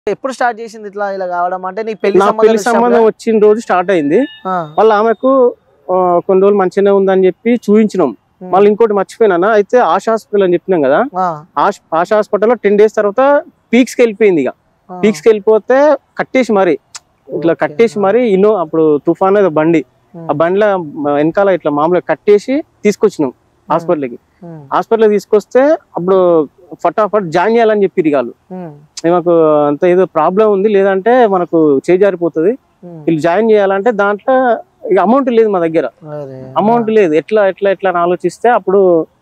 ఎప్పుడు స్టార్ట్ చేసింది ఇట్లా ఇలా కావడం అంటే నీకు పెళ్లి నా సంబంధాలు పెళ్లి సంబంధం వచ్చిన రోజు స్టార్ట్ అయింది ఆ, మళ్ళీ ఆమెకు ఆ, కొన్ని రోజులు మంచిగానే ఉందని చెప్పి చూపించినాం ఉమ్, మళ్ళీ ఇంకోటి మర్చిపోయినా అయితే ఆశ హాస్పిటల్ అని చెప్పినాం కదా ఆ, ఆశ ఆశ హాస్పిటల్లో టెన్ డేస్ తర్వాత పీక్స్ కి వెళ్ళిపోయింది ఇక ఆ, పీక్స్ కి వెళ్ళిపోతే కట్టేసి మరి ఇట్లా ఓకే, కట్టేసి ఆ, మరి ఇన్నో అప్పుడు తుఫాన్ ఏదో బండి ఉమ్, ఆ బండిలో వెనకాల ఇట్లా మామూలుగా కట్టేసి తీసుకొచ్చినాం హాస్పిటల్కి ఉమ్, హాస్పిటల్ తీసుకొస్తే అప్పుడు ఫటాఫట్ జాయిన్ చేయాలని చెప్పి వాళ్ళు ఉమ్, మాకు అంత ఏదో ప్రాబ్లం ఉంది లేదంటే మనకు చేజారిపోతుంది ఉమ్, వీళ్ళు జాయిన్ చేయాలంటే దాంట్లో ఇక అమౌంట్ లేదు మా దగ్గర అరే, అమౌంట్ లేదు ఎట్లా ఎట్లా ఎట్లా అని ఆలోచిస్తే అప్పుడు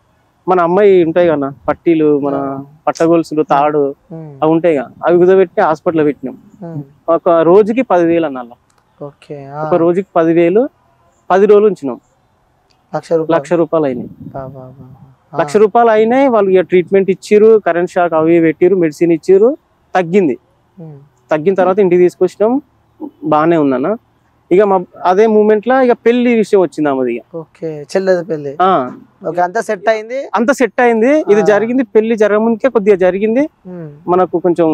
మన అమ్మాయి ఉంటాయి కదా పట్టీలు మన పట్టగొలుసులు తాడు ఉమ్, అవి ఉంటాయి కదా అవి కుదబెట్టి హాస్పిటల్ పెట్టినాం ఉమ్, ఒక రోజుకి పదివేలు అన్న ఓకే ఆ, ఒక రోజుకి పదివేలు పది రోజులు ఉంచినాం లక్ష రూపాయలు లక్ష రూపాయలు అయినాయి బా, బా, బా. ఆ, లక్ష రూపాయలు అయినాయి వాళ్ళు ఇక ట్రీట్మెంట్ ఇచ్చిర్రు కరెంట్ షాక్ అవి ఇవి పెట్టిర్రు మెడిసిన్ ఇచ్చిర్రు తగ్గింది ఉమ్, తగ్గిన తర్వాత ఇంటికి తీసుకొచ్చినాం బాగానే ఉందన్న ఇక మా అదే మూమెంట్ లో ఇక పెళ్లి విషయం వచ్చింది ఆమెది ఇక ఓకే చెల్లెది పెళ్లి ఆ, ఓకే అంతా సెట్ అయింది అంత సెట్ అయింది ఇది ఆ. జరిగింది పెళ్లి జరగముందుకే కొద్దిగా జరిగింది ఉమ్, మనకు కొంచెం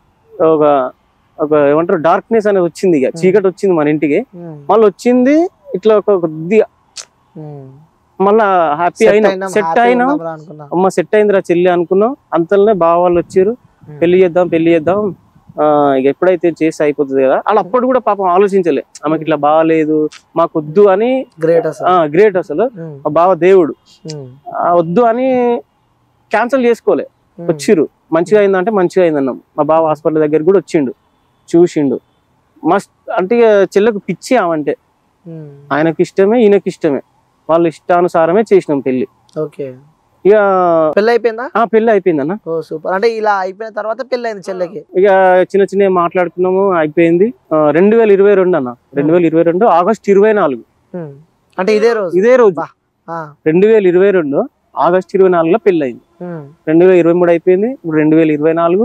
ఒక ఒక ఏమంటారు డార్క్నెస్ అనేది వచ్చింది ఇక చీకటి వచ్చింది మన ఇంటికి ఉమ్, మళ్ళీ వచ్చింది ఇట్లా ఒక కొద్దిగా ఉమ్. మళ్ళా హ్యాపీ Set అయినా అయినాం, సెట్ happy అయినా ఉన్నాంరా అనుకున్నా. అమ్మ సెట్ అయిందిరా చెల్లి అనుకున్నాం అంతలోనే బావ వాళ్ళు వచ్చారు ఉమ్, పెళ్లి చేద్దాం పెళ్లి చేద్దాం ఆ, ఇక ఎప్పుడైతే చేసి అయిపోతుంది కదా అలా అప్పుడు కూడా పాపం ఆలోచించలే ఆమెకి ఇట్లా బాగాలేదు మాకు వద్దు అని గ్రేట్ అసలు గ్రేట్ అసలు ఉమ్, మా బావ దేవుడు ఉమ్, ఆ, వద్దు అని క్యాన్సిల్ చేసుకోలే ఉమ్, వచ్చిర్రు మంచిగా అయిందంటే మంచిగా అయిందన్నాం మా బావ హాస్పిటల్ దగ్గర కూడా వచ్చిండు చూసిండు మస్త్ అంటే ఇక చెల్లకు పిచ్చి ఆమంటే ఉమ్, ఆయనకి ఇష్టమే ఈయనకి ఇష్టమే వాళ్ళ ఇష్టానుసారమే చేసినాం పెళ్లి ఓకే ఇక పెళ్లి అయిపోయిందా ఆ పెళ్లి అయిపోయిందన్న ఓ సూపర్ అంటే ఇలా అయిపోయిన తర్వాత పెళ్లి అయింది చెల్లెకి ఇక చిన్న చిన్న మాట్లాడుకున్నాము అయిపోయింది ఆ, రెండు వేల ఇరవై రెండు అన్న రెండు వేల ఇరవై రెండు ఆగస్ట్ ఇరవై నాలుగు ఉమ్, అంటే ఇదే రోజు ఇదే రోజు బా. ఆ, రెండు వేల ఇరవై రెండు ఆగస్ట్ ఇరవై నాలుగులో పెళ్లి అయింది ఉమ్, రెండు వేల ఇరవై మూడు అయిపోయింది ఇప్పుడు రెండు వేల ఇరవై నాలుగు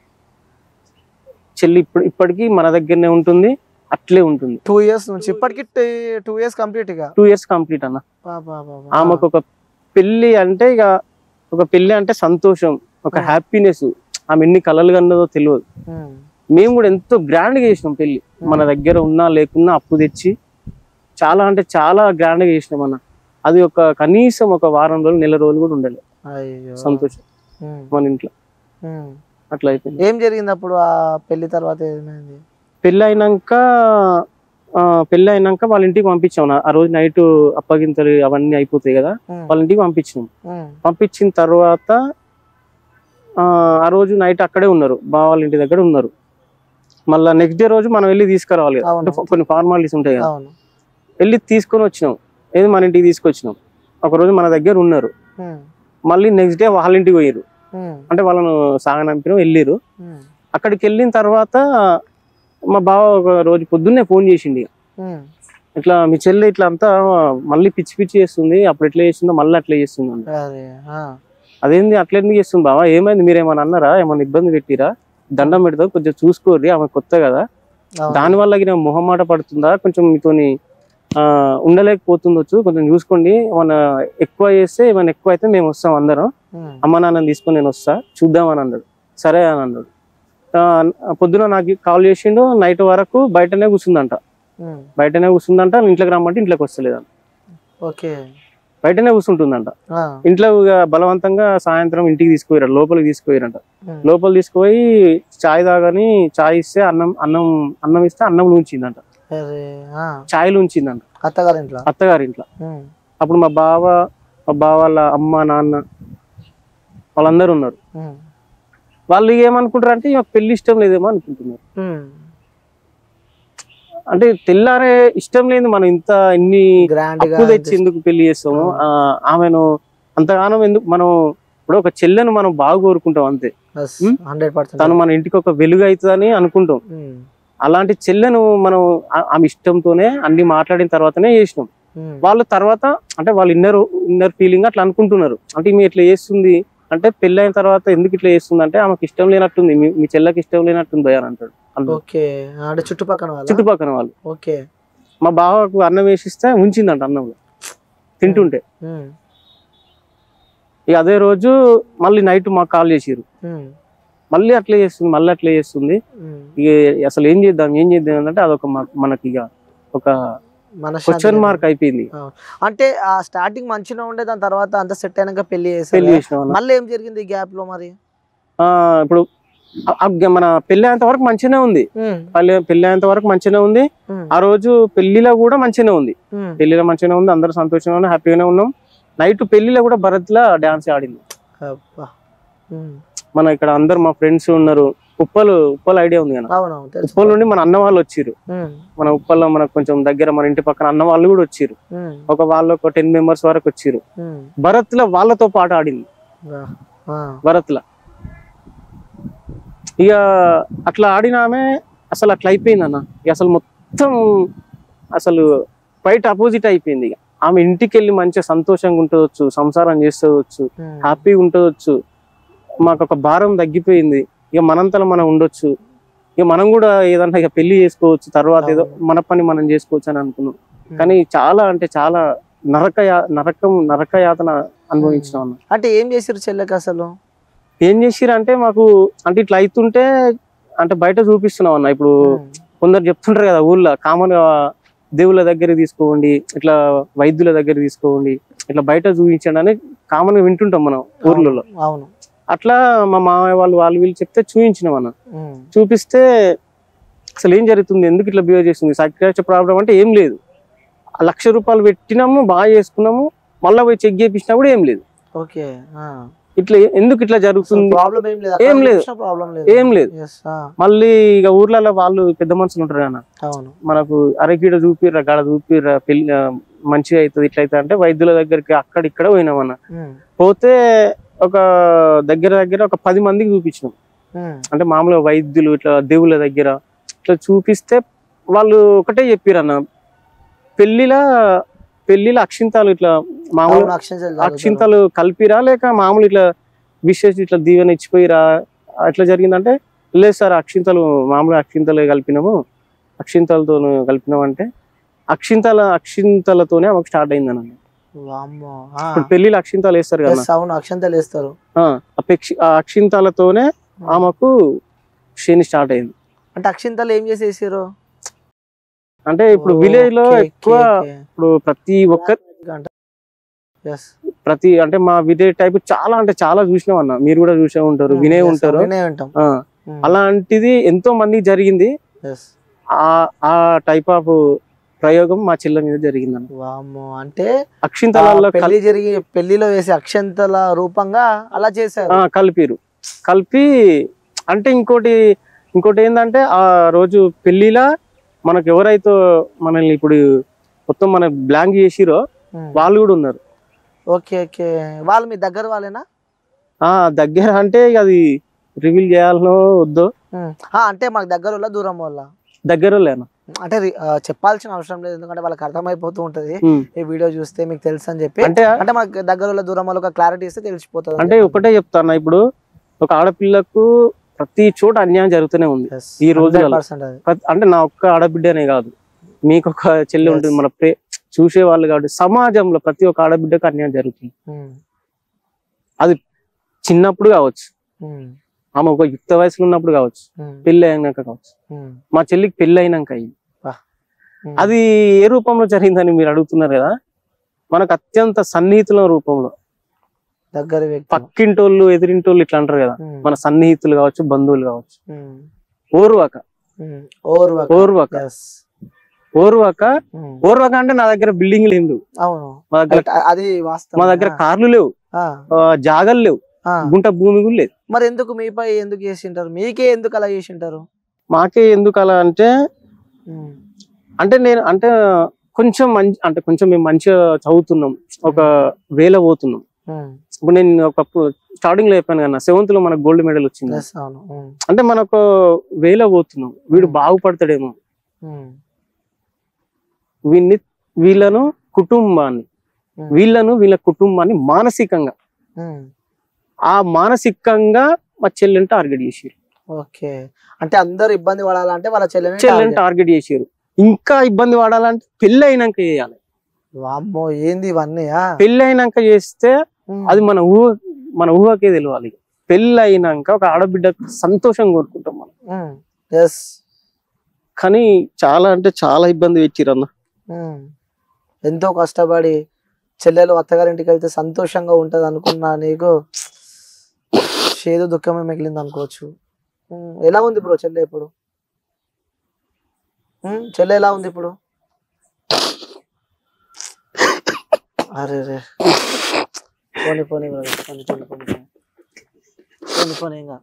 చెల్లి ఇప్పుడు ఇప్పటికీ మన దగ్గరనే ఉంటుంది అట్లే ఉంటుంది టూ ఇయర్స్ నుంచి ఇప్పటికి టూ ఇయర్స్ కంప్లీట్ ఇక టూ ఇయర్స్ కంప్లీట్ అన్న బా, బా, బా, బా. ఆమెకు ఒక పెళ్లి అంటే ఇక ఒక పెళ్లి అంటే సంతోషం ఒక Hmm. హ్యాపీనెస్ ఆమె ఎన్ని కలలు కన్నదో తెలియదు ఉమ్, మేము కూడా ఎంతో గ్రాండ్ గా చేసినాం పెళ్లి మన దగ్గర ఉన్నా లేకున్నా అప్పు తెచ్చి చాలా అంటే చాలా గ్రాండ్ గా చేసినాం అన్న అది ఒక కనీసం ఒక వారం రోజులు నెల రోజులు కూడా ఉండాలి అయ్యో సంతోషం ఉమ్, మన ఇంట్లో ఉమ్. అట్లా అయిపోయింది ఏం జరిగింది అప్పుడు ఆ పెళ్లి తర్వాత ఏమైంది పెళ్ళి అయినాక ఆ, పెళ్ళి అయినాక వాళ్ళ ఇంటికి పంపించాం నా- ఆ రోజు నైట్ అప్పగింతలు అవన్నీ అయిపోతాయి కదా ఉమ్, వాళ్ళ ఇంటికి పంపించినాం ఉమ్, పంపించిన తర్వాత ఆ, ఆ రోజు నైట్ అక్కడే ఉన్నారు బావ వాళ్ళ ఇంటి దగ్గర ఉన్నారు మళ్ళీ నెక్స్ట్ డే రోజు మనం వెళ్ళి తీసుకురావాలి కదా అవును. అంటే కొన్ని ఫార్మాలిటీస్ ఉంటాయి కదా అవును వెళ్ళి తీసుకొని వచ్చినాం ఏది మన ఇంటికి తీసుకొచ్చినాం ఒక రోజు మన దగ్గర ఉన్నారు ఉమ్, మళ్ళీ నెక్స్ట్ డే వాళ్ళ ఇంటికి పోయారు ఉమ్, అంటే వాళ్ళను సాగనంపిన వెళ్ళిరు ఉమ్, అక్కడికి వెళ్ళిన తర్వాత మా బావ ఒక రోజు పొద్దున్నే ఫోన్ చేసిండి ఇక. ఉమ్, ఇట్లా మీ చెల్లి ఇట్లా అంతా మళ్ళీ పిచ్చి పిచ్చి చేస్తుంది అప్పుడు ఎట్లా చేస్తుందో మళ్ళీ అట్లా చేస్తుంది అంట. అదే ఆ, అదేంది అట్లా ఎందుకు చేస్తుంది బావా ఏమైంది మీరు ఏమైనా అన్నారా ఏమైనా ఇబ్బంది పెట్టిరా దండం పెడతా కొంచెం చూసుకోర్రి ఆమె కొత్త కదా అవును. దాని వల్ల గిన మొహమాట పడుతుందా కొంచెం మీతోని ఆ ఉండలేకపోతుండొచ్చు కొంచెం చూసుకోండి ఏమైనా ఎక్కువ చేస్తే ఏమైనా ఎక్కువ అయితే మేము వస్తాం అందరం ఉమ్, అమ్మ నాన్నని తీసుకొని నేను వస్తా చూద్దామని అన్నాడు సరే అని అన్నాడు ఆ, పొద్దున నాకు కాల్ చేసిండు నైట్ వరకు బయటనే కూర్చుందంట ఉమ్, బయటనే కూర్చుందంట ఇంట్లోకి రమ్మంటే ఇంట్లోకి వస్తలేదంట ఓకే బయటనే కూర్చుంటుందంట ఆ, ఇంట్లో ఇక బలవంతంగా సాయంత్రం ఇంటికి తీసుకుపోయారు లోపలికి తీసుకుపోయారంట ఉమ్, లోపల తీసుకుపోయి చాయ్ తాగని చాయ్ ఇస్తే అన్నం అన్నం అన్నం ఇస్తే అన్నం ఉంచిందంట అరే ఆ, చాయ్లు ఉంచిందంట అత్తగారి ఇంట్లో అత్తగారి ఇంట్లో ఉమ్, అప్పుడు మా బావ మా బావ వాళ్ళ అమ్మ నాన్న వాళ్ళందరూ ఉన్నారు ఉమ్, వాళ్ళు ఏమనుకుంటారు అంటే ఇక పెళ్లి ఇష్టం లేదేమో అనుకుంటున్నారు ఉమ్, అంటే తెల్లారే ఇష్టం లేదు మనం ఇంత ఇన్ని గ్రాండ్ గా అప్పు తెచ్చి ఎందుకు పెళ్లి చేస్తాము ఆ, ఆమెను అంతగానం ఎందుకు మనం ఇప్పుడు ఒక చెల్లెను మనం బాగా కోరుకుంటాం అంతే ఉమ్? హండ్రెడ్ పర్సెంట్ తను మన ఇంటికి ఒక వెలుగు అవుతుందని అనుకుంటాం అలాంటి చెల్లెను మనం ఆ- ఆమె ఇష్టంతోనే అన్ని మాట్లాడిన తర్వాతనే చేసినాం వాళ్ళు తర్వాత అంటే వాళ్ళు ఇన్నర్ ఇన్నర్ ఫీలింగ్ అట్లా అనుకుంటున్నారు అంటే మీ ఇట్లా చేస్తుంది అంటే పెళ్లి అయిన తర్వాత ఎందుకు ఇట్లా చేస్తుంది అంటే ఆమెకి ఇష్టం లేనట్టుంది మీ- మీ చెల్లెకి ఇష్టం లేనట్టుంది భయ అని అంటాడు అంటాడు. ఓకే అంటే చుట్టుపక్కల వాళ్ళ చుట్టుపక్కల వాళ్ళు ఓకే మా బావకు అన్నం వేసిస్తే ఉంచిందంట అన్నంలో తింటుంటే ఉమ్, ఇక అదే రోజు మళ్ళీ నైట్ మాకు కాల్ చేసిరు ఉమ్, మళ్ళీ అట్లే చేస్తుంది మళ్ళీ అట్లే చేస్తుంది ఉమ్. ఇక అసలు ఏం చేద్దాం ఏం చేద్దాం అంటే అదొక మ- మనకి ఇక ఒక మనశ్శాంతి క్వశ్చన్ లేదు. మార్క్ అయిపోయింది అంటే ఆ స్టార్టింగ్ మంచిగా ఉండే దాని తర్వాత అంత సెట్ అయినాక పెళ్లి పెళ్లి చేశారు చేసిన వాళ్ళం. మళ్ళీ ఏం జరిగింది ఈ గ్యాప్ లో మరి ఆ, ఇప్పుడు ఆ- ఆ మన పెళ్లి అయ్యేంత వరకు మంచిగానే ఉంది ఉమ్, పెళ్లి పెళ్లి అయ్యేంత వరకు మంచిగానే ఉంది ఉమ్, ఆ రోజు పెళ్లిలో కూడా మంచిగానే ఉంది ఉమ్. పెళ్లిలో మంచిగానే ఉంది అందరూ సంతోషంగా ఉన్నాం హ్యాపీగానే ఉన్నాం నైట్ పెళ్లిలో కూడా భరత్ లా డాన్స్ ఆడింది అబ్బా. ఉమ్. మన ఇక్కడ అందరు మా ఫ్రెండ్స్ ఉన్నారు ఉప్పలు ఉప్పల్ ఐడియా ఉంది కదా అవునవును తెలుసు ఉప్పల్ నుండి మన అన్న వాళ్ళు వచ్చిర్రు ఉమ్, మన ఉప్పల్లో మనకు కొంచెం దగ్గర మన ఇంటి పక్కన అన్న వాళ్ళు కూడా వచ్చిర్రు ఉమ్, ఒక వాళ్ళు ఒక టెన్ మెంబర్స్ వరకు వచ్చిర్రు ఉమ్. భరత్ లో వాళ్ళతో పాటు ఆడింది వా. ఆ, భరత్ లా ఇక అట్లా ఆడినామే అసలు అట్లా అయిపోయింది అన్న ఇక అసలు మొత్తం అసలు బయట అపోజిట్ అయిపోయింది ఇక ఆమె ఇంటికి వెళ్ళి మంచిగా సంతోషంగా ఉంటవచ్చు సంసారం చేసుకోవచ్చు ఉమ్. హ్యాపీగా ఉండవచ్చు మాకు ఒక భారం తగ్గిపోయింది ఇక మనంతలో మనం ఉండొచ్చు ఇక మనం కూడా ఏదన్నా ఇక పెళ్లి చేసుకోవచ్చు తర్వాత ఏదో మన పని మనం చేసుకోవచ్చు అని అనుకున్నాం కానీ చాలా అంటే చాలా నరక యా- నరకం నరక యాతన అనుభవించినాం అన్న అంటే ఏం చేసారు చెల్లెకి అసలు ఏం చేసిర్రు అంటే మాకు అంటే ఇట్లా అవుతుంటే అంటే బయట చూపిస్తున్నాం అన్న ఇప్పుడు ఉమ్, కొందరు చెప్తుంటారు కదా ఊళ్ళో కామన్ గా దేవుళ్ళ దగ్గర తీసుకోండి ఇట్లా వైద్యుల దగ్గర తీసుకోండి ఇట్లా బయట చూపించండి అని కామన్ గా వింటుంటాం మనం ఊర్లలో అవును అట్లా మా మామయ్య వాళ్ళు వాళ్ళు వీళ్ళు చెప్తే చూపించినాం అన్న ఉమ్, చూపిస్తే అసలు ఏం జరుగుతుంది ఎందుకు ఇట్లా బిహేవ్ చేస్తుంది సైకాట్రిక్ ప్రాబ్లం అంటే ఏం లేదు ఆ లక్ష రూపాయలు పెట్టినాము బాగా చేసుకున్నాము మళ్ళీ పోయి చెక్ చేయించినా కూడా ఏం లేదు ఓకే ఇట్లా ఎందుకు ఇట్లా జరుగుతుంది ప్రాబ్లం ఏం లేదు ఏం లేదు. ప్రాబ్లం లేదు ఏం లేదు Yes, ఆ, మళ్ళీ ఇక ఊర్లలో వాళ్ళు పెద్ద మనుషులు ఉంటారు కదా అవును మనకు అరగీడ చూపిర్రా గడ చూపిర్రా పెళ్లి ఆ, మంచిగా అవుతుంది ఇట్లా అవుతుంది అంటే వైద్యుల దగ్గరికి అక్కడ ఇక్కడ పోయినామన్న ఉమ్, పోతే ఒక దగ్గర దగ్గర ఒక పది మందికి చూపించినాం ఉమ్, అంటే మామూలుగా వైద్యులు ఇట్లా దేవుళ్ళ దగ్గర ఇట్లా చూపిస్తే వాళ్ళు ఒకటే చెప్పిరన్న పెళ్లిలా పెళ్లిలో అక్షింతాలు ఇట్లా మామూలు అవును, అక్షింతలు జరుగుతారు. అక్షింతలు కలిపిరా లేక మామూలు ఇట్లా విశేష ఇట్లా దీవెన ఇచ్చిపోయిరా అట్లా జరిగిందంటే లేదు సార్ అక్షింతలు మామూలు అక్షింతలు కలిపినాము అక్షింతలతో కలిపినాం అంటే అక్షింతల అక్షింతలతోనే ఆమెకు స్టార్ట్ అయింది అన్న వామ్మో ఆ, ఇప్పుడు పెళ్లిలో అక్షింతలు వేస్తారు కదా yes, అవును అక్షంతలు వేస్తారు ఆ, ఆ పెక్షి- ఆ అక్షింతలతోనే ఆమెకు శని స్టార్ట్ అయింది అంటే అక్షింతలు ఏం చేసేసారు అంటే ఇప్పుడు విలేజ్ లో ఎక్కువ ఇప్పుడు ప్రతి ఒక్క ఎస్ ప్రతి అంటే మా విలేజ్ టైప్ చాలా అంటే చాలా చూసినాం అన్న మీరు కూడా చూసే ఉంటారు వినే ఉంటారు వినే ఉంటాం ఆ, అలాంటిది ఎంతో మందికి జరిగింది ఎస్ ఆ ఆ టైప్ ఆఫ్ ప్రయోగం మా చెల్లె మీద జరిగింది అన్న వామ్మో అంటే ఆ అక్షింతలలో కల్- పెళ్లి జరిగి పెళ్లిలో వేసే అక్షంతల రూపంగా అలా చేశారు ఆ, కలిపిరు కలిపి అంటే ఇంకోటి ఇంకోటి ఏంటంటే ఆ రోజు పెళ్లిలా మనకు ఎవరైతే మనల్ని ఇప్పుడు మొత్తం మన బ్లాంక్ చేసిరో ఉమ్. వాళ్ళు కూడా ఉన్నారు ఓకే ఓకే వాళ్ళు మీ దగ్గర వాళ్ళేనా ఆ దగ్గర అంటే ఇక అది రివీల్ చేయాలనో వద్దో ఉమ్. ఆ, అంటే మాకు దగ్గర వాళ్ళ దూరం వాళ్ళ దగ్గర లేను అంటే రి- ఆ, చెప్పాల్సిన అవసరం లేదు ఎందుకంటే వాళ్ళకి అర్థమైపోతూ ఉంటది ఉమ్. ఈ వీడియో చూస్తే మీకు తెలుసు అని చెప్పి అంటే అంటే మాకు దగ్గర వాళ్ళ దూరం వాళ్ళ క్లారిటీ ఇస్తే తెలిసిపోతుంది అంటే ఒకటే చెప్తాను ఇప్పుడు ఒక ఆడపిల్లకు ప్రతి చోట అన్యాయం జరుగుతూనే ఉంది ఈ రోజులలో. అది ప్రతి- అంటే నా ఒక్క ఆడబిడ్డనే కాదు మీకు ఒక చెల్లి Yes. ఉంటుంది మన ప్రే చూసే వాళ్ళు కాబట్టి సమాజంలో ప్రతి ఒక్క ఆడబిడ్డకు అన్యాయం జరుగుతుంది ఉమ్. చిన్నప్పుడు కావచ్చు ఉమ్. ఆమె ఒక యుక్త వయసులో ఉన్నప్పుడు కావచ్చు ఉమ్. పెళ్లి అయినాక కావచ్చు ఉమ్. మా చెల్లికి పెళ్లి అయినాక అయింది ఉమ్. అది ఏ రూపంలో జరిగిందని మీరు అడుగుతున్నారు కదా మనకు అత్యంత సన్నిహితుల రూపంలో దగ్గర వ్యక్తి పక్కింటోళ్ళు ఎదిరింటోళ్ళు ఇట్లా అంటారు కదా మన సన్నిహితులు కావచ్చు బంధువులు కావచ్చు ఓర్వక ఓర్వక ఓర్వక Yes. ఓర్వక ఉమ్. ఓర్వక అంటే నా దగ్గర బిల్డింగ్ ఏం లేవు అవును మా దగ్గర అట్- అది వాస్తవం మా దగ్గర ఆ, కార్లు లేవు ఆ, ఆ, జాగలు లేవు ఆ. గుంట భూమి కూడా లేదు మరి ఎందుకు మీపై ఎందుకు చేసింటారు మీకే ఎందుకు అలా చేసింటారు మాకే ఎందుకు అలా అంటే ఉమ్. అంటే నేను అంటే కొంచెం మంచి అంటే కొంచెం మేము మంచిగా చదువుతున్నాం ఒక వేల పోతున్నాం ఉమ్. ఇప్పుడు నేను ఒకప్పుడు స్టార్టింగ్ లో చెప్పాను కదా సెవెంత్ లో మనకు గోల్డ్ మెడల్ వచ్చింది Yes, అవును ఉమ్. అంటే మనకు వేల పోతున్నాం వీడు బాగుపడతాడేమో ఉమ్. వీళ్ళని వీళ్ళను కుటుంబాన్ని ఉమ్. వీళ్ళను వీళ్ళ కుటుంబాన్ని మానసికంగా ఉమ్. ఆ మానసికంగా మా చెల్లెని టార్గెట్ చేసారు ఓకే అంటే అందరు ఇబ్బంది పడాలంటే వాళ్ళ చెల్లెని చెల్లెని target. టార్గెట్ చేసారు ఇంకా ఇబ్బంది పడాలంటే పెళ్లి అయినాక చేయాలి వామ్మో ఏంది ఇవన్నీ ఆ? పెళ్లి అయినాక చేస్తే ఉమ్. అది మన ఊహ మన ఊహకే తెలియాలి పెళ్ళి అయినాక ఒక ఆడబిడ్డ సంతోషం కోరుకుంటాం మనం ఎస్ కానీ చాలా అంటే చాలా ఇబ్బంది పెట్టిరన్న ఎంతో కష్టపడి చెల్లెలు అత్తగారింటికి వెళ్తే సంతోషంగా ఉంటది అనుకున్నా నీకు చేదు దుఃఖమే మిగిలింది అనుకోవచ్చు ఉమ్, ఎలా ఉంది బ్రో చెల్లె ఇప్పుడు ఉమ్, చెల్లె ఎలా ఉంది ఇప్పుడు అరే రే పోనీ పోనీ brother. పోనీ పోనీ పోనీ పోనీ. పోనీ పోనీ ఇంకా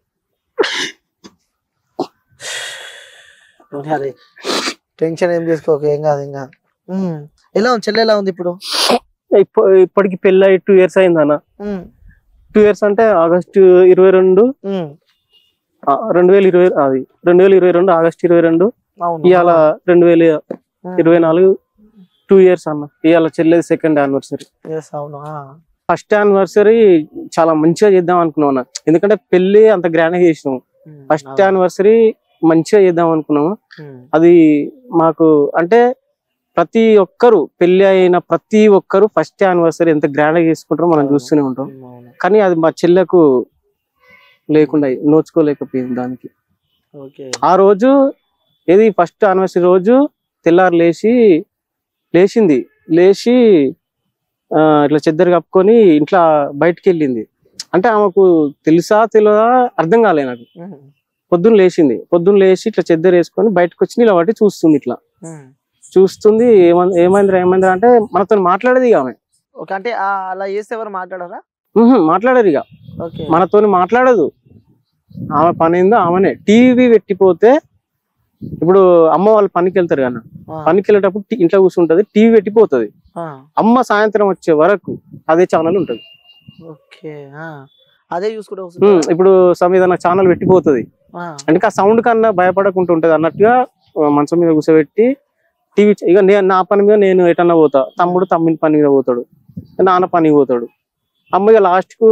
పోనీ అరే టెన్షన్ ఏం చేసుకోక ఏం కాదు ఇంకా ఉమ్, ఎలా ఉంది చెల్లె ఎలా ఉంది ఇప్పుడు ఇప్ప- ఇప్పటికి పెళ్ళి అయ్యి టూ ఇయర్స్ అయిందన్న ఉమ్, టూ ఇయర్స్ అంటే ఆగస్టు ఇరవై రెండు ఉమ్, ఆ, రెండు వేల ఇరవై అది రెండు వేల ఇరవై రెండు ఆగస్ట్ ఇరవై రెండు అవును ఇవాళ రెండు వేల ఉమ్, ఇరవై నాలుగు టూ ఇయర్స్ అన్న ఇవాళ చెల్లేది సెకండ్ యానివర్సరీ yes, అవును ఆ, ఫస్ట్ యానివర్సరీ చాలా మంచిగా చేద్దాం అనుకున్నాం అన్న ఎందుకంటే పెళ్లి అంత గ్రాండ్ గా చేసినాం ఉమ్, ఫస్ట్ అవును. యానివర్సరీ మంచిగా చేద్దాం అనుకున్నాము ఉమ్, అది మాకు అంటే ప్రతి ఒక్కరు పెళ్లి అయిన ప్రతి ఒక్కరు ఫస్ట్ యానివర్సరీ ఎంత గ్రాండ్ గా చేసుకుంటారో మనం అవును. చూస్తూనే ఉంటాం ఉమ్, అవును కానీ అది మా చెల్లెకు లేకుండా నోచుకోలేకపోయింది దానికి ఓకే ఆ రోజు ఏది ఫస్ట్ యానివర్సరీ రోజు తెల్లారు లేచి లేచింది లేచి ఆ, ఇట్లా చెద్దరు కప్పుకొని ఇంట్లో బయటికి వెళ్ళింది అంటే ఆమెకు తెలుసా తెలియదా అర్థం కాలే నాకు ఉమ్, పొద్దున్న లేచింది పొద్దున్న లేచి ఇట్లా చెద్దరు వేసుకొని బయటకు వచ్చి ఇలా బట్టి చూస్తుంది ఇట్లా ఉమ్. చూస్తుంది ఏమైంది ఏమైందిరా ఏమైందిరా అంటే మనతో మాట్లాడేది ఇక ఆమె ఓకే అంటే ఆ, అలా చేస్తే ఎవరు మాట్లాడారా ఉహు, మాట్లాడేది ఇక ఓకే మనతోని మాట్లాడదు ఆమె పని ఏందో ఆమెనే టీవీ పెట్టిపోతే ఇప్పుడు అమ్మ వాళ్ళు పనికి వెళ్తారు కదా ఆ, పనికి వెళ్ళేటప్పుడు టీ- ఇంట్లో కూర్చుంటది టీవీ పెట్టిపోతది ఆ, అమ్మ సాయంత్రం వచ్చే వరకు అదే ఛానల్ ఉంటది ఓకే ఆ, అదే చూసుకుంటే ఉమ్, వస్తుందా? ఇప్పుడు సమ్ ఏదైనా ఛానల్ పెట్టిపోతది ఆ, అంటే ఆ సౌండ్ కన్నా భయపడకుండా ఉంటది అన్నట్టుగా ఆ, మంచం మీద కూర్చోబెట్టి టీవీ ఇక నేను నా పని మీద నేను ఎటన్నా పోతా తమ్ముడు తమ్ముని పని మీద పోతాడు నాన్న పనికి పోతాడు అమ్మ ఇక లాస్ట్ కు